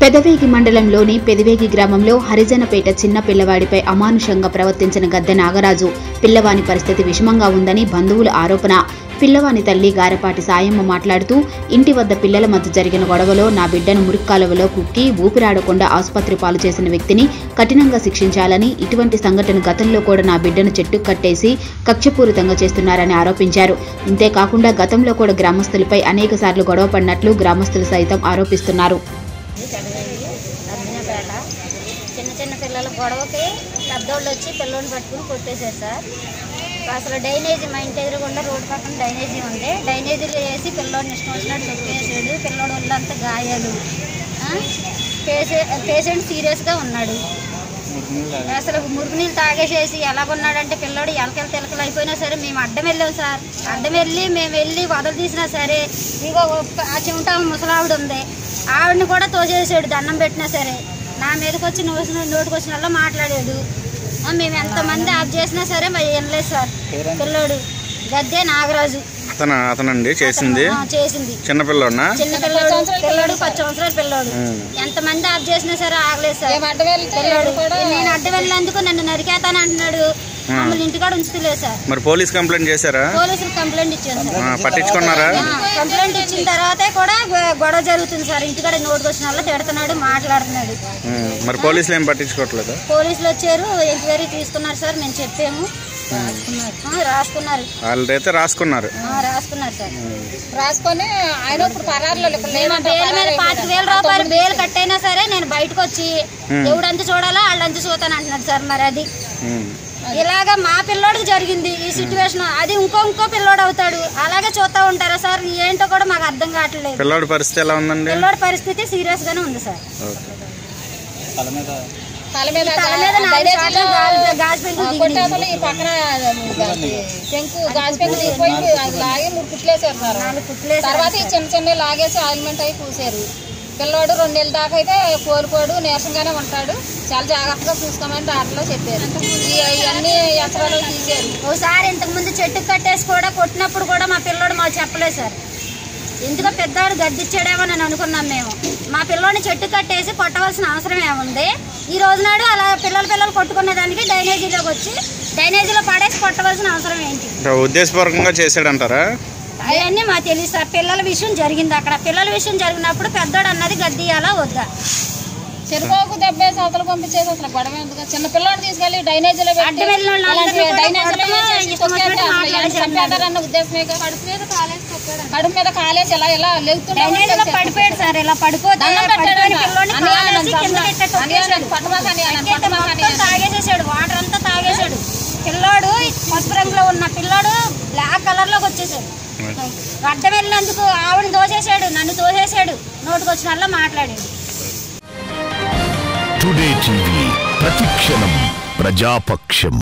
పెదవేగి మండలంలోని పెదవేగి గ్రామంలో హరిజనపేట చిన్న పిల్లవాడిపై అమానుషంగా ప్రవర్తించిన గద్దె నాగరాజు పిల్లవాని పరిస్థితి విషమంగా ఉందని బంధువుల ఆరోపణ పిల్లవాని తల్లి గారపాటి సాయమ్మ మాట్లాడుతూ ఇంటి వద్ద పిల్లల మధ్య జరిగిన గొడవలో నా బిడ్డను మురిక్కాలువలో కుక్కి ఊపిరాడకుండా ఆసుపత్రి పాలు చేసిన వ్యక్తిని కఠినంగా శిక్షించాలని ఇటువంటి సంఘటన గతంలో కూడా నా బిడ్డను చెట్టు కట్టేసి కక్షపూరితంగా చేస్తున్నారని ఆరోపించారు ఇంతేకాకుండా గతంలో కూడా గ్రామస్తులపై అనేక సార్లు గొడవ పడినట్లు గ్రామస్తులు సైతం ఆరోపిస్తున్నారు చదివేది అర్జునపేట చిన్న చిన్న పిల్లల గొడవకి పెద్దోళ్ళు వచ్చి పిల్లోని పట్టుకుని కొట్టేశారు సార్ అసలు డ్రైనేజీ మా ఇంటి ఎదురుగుండా రోడ్డు పక్కన డ్రైనేజీ ఉంది డ్రైనేజీలో వేసి పిల్లోడిని ఇష్టం వచ్చినట్టు తొక్కేసాడు పిల్లోడు ఒళ్ళంతా గాయాలు ఆ? పేషె పేషెంట్ సీరియస్గా ఉన్నాడు అసలు మురుగునీళ్ళు తాగేసేసి ఎలాగున్నాడంటే పిల్లోడు ఎలకలు తెలకలు అయిపోయినా సరే మేము అడ్డం వెళ్ళాం సార్ అడ్డం వెళ్ళి మేము వెళ్ళి వదలు తీసినా సరే ఇగో ఒక్క- ఆ చిమట ముసలావిడ ఉంది ఆవిడని కూడా తోసేసాడు దండం పెట్టినా సరే నా మీదకి వచ్చి నోసిన నోటికి వచ్చిన వాళ్ళ మాట్లాడాడు ఆ, మేము ఎంతమంది ఆఫ్ చేసినా సరే మరి ఏం లేదు సార్ పిల్లోడు గద్దె నాగరాజు అతను అతనండి చేసింది ఆ, చేసింది చిన్నపిల్లడినా చిన్న పిల్లోడు పిల్లోడు పది సంవత్సరాల పిల్లోడు ఎంతమంది ఆఫ్ చేసినా సరే ఆగలేదు సార్ పిల్లోడు నేను అడ్డు వెళ్ళేందుకు నన్ను నరికేతాను అంటున్నాడు మమ్మల్ని ఇంటికాడ ఉంచుతలేదు సార్ మరి పోలీస్ కంప్లైంట్ చేశారా పోలీసులు కంప్లైంట్ ఇచ్చాను ఆ, సార్ పట్టించుకున్నారా ఆ, కంప్లైంట్ ఇచ్చిన తర్వాతే కూడా గొ- గొడవ జరుగుతుంది సార్ ఇంటికాడ నోటుకు వచ్చిన వాళ్ళు తిడుతున్నాడు మాట్లాడుతున్నాడు ఉమ్, మరి పోలీసులు ఏం పట్టించుకోవట్లేదా పోలీసులు వచ్చారు ఎంక్వైరీ తీసుకున్నారు సార్ మేము చెప్పాము ఆ, రాసుకున్నారు వాళ్ళైతే రాసుకున్నారు ఆ, రాసుకున్నారు సార్ రాసుకొని ఆయన ఇప్పుడు పరారులో ఇప్పుడు మేము ఆ బేల్ మీద పాతిక వేల రూపాయలు బేల్ కట్టైనా సరే నేను బయటకు వచ్చి ఎవడంత చూడాలో వాళ్ళంత చూతాను అంటున్నాడు సార్ మరి అది ఉమ్, ఇలాగ మా పిల్లోడికి జరిగింది ఈ సిచ్యువేషన్ అది ఇంకో ఇంకో పిల్లోడు అవుతాడు అలాగే చూస్తా ఉంటారా సార్ ఏంటో కూడా మాకు అర్థం కావట్లేదు పిల్లోడి పరిస్థితి ఎలా ఉందండి పిల్లోడి పరిస్థితి సీరియస్ గానే ఉంది సార్ ఓకే. తల మీద తల మీద నాలుగు సార్లు గాలి- గాజు పెంకు దిగింది. కొట్టేసలు ఈ పక్కన పెంకు గాజు పెంకు దిగిపోయి అది లాగి మూడు కుట్లేసారు సార్ నాలుగు కుట్లేసారు తర్వాత ఈ చిన్న చిన్న లాగేసి ఆయిల్మెంట్ అయి పూసారు పిల్లోడు రెండు నెలల దాకా అయితే కోలుకోడు నీరసంగానే ఉంటాడు చాలా జాగ్రత్తగా చూసుకోమని డాక్టర్లో చెప్పారు ఈ- ఇవన్నీ ఎసరాలు తీసారు ఒకసారి ఇంతకు ముందు చెట్టు కట్టేసి కూడా కొట్టినప్పుడు కూడా మా పిల్లోడు మాకు చెప్పలేదు సార్ ఎందుకో పెద్దవాడు గద్దిచ్చాడేమో అని అనుకున్నాం మేము మా పిల్లోని చెట్టు కట్టేసి కొట్టవలసిన అవసరం ఏముంది ఈ రోజు నాడు అలా పిల్లలు పిల్లలు కొట్టుకునే దానికి డ్రైనేజీలోకి వచ్చి డ్రైనేజీలో పడేసి కొట్టవలసిన అవసరం ఏంటి అంటే ఉద్దేశపూర్వకంగా చేశాడంటారా అవన్నీ మాకు తెలియదు సార్ పిల్లల విషయం జరిగింది అక్కడ పిల్లల విషయం జరిగినప్పుడు పెద్దోడు అన్నది గద్దియాలా వద్దా చెరుకోకు దెబ్బేసి అవతల పంపించేసి అసలు గొడవ ఎందుకు చిన్న పిల్లోడు తీసుకెళ్లి డైనేజీలో పెట్టి అడ్డం వెళ్ళిన వాళ్ళని అలాంటి అందరినీ కూడా డైనేజీలో కొడతామా, వేసేసి ఇష్టం తొక్కేస్తే వచ్చినట్టు అసలు ఏం మాట్లాడేసి చంపేస్తారన్న ఉద్దేశమే కదా. కడుపు మీద కాలేసి ఇలా ఇలా డ్రైనేజీలో పడిపోయాడు సార్ ఇలా పడిపోతే దండం పడిపోయిన పెట్టాడు పిల్లోని అని కాలేసి కింద పెట్టే తొక్కేశాడు. పట్టమాక అని అన్నాను, తొక్కేస్తే పట్టమాక అని మొత్తం తాగేసేసాడు వాటర్ అంతా తాగేసాడు పిల్లోడు పసుపు రంగులో ఉన్న పిల్లోడు బ్లాక్ కలర్ లోకి వచ్చేసాడు అడ్డం వెళ్ళినందుకు ఆవిడ తోసేసాడు నన్ను తోసేసాడు నోటికి వచ్చిన మాట్లాడాడు టుడే టీవీ ప్రతిక్షణం ప్రజాపక్షం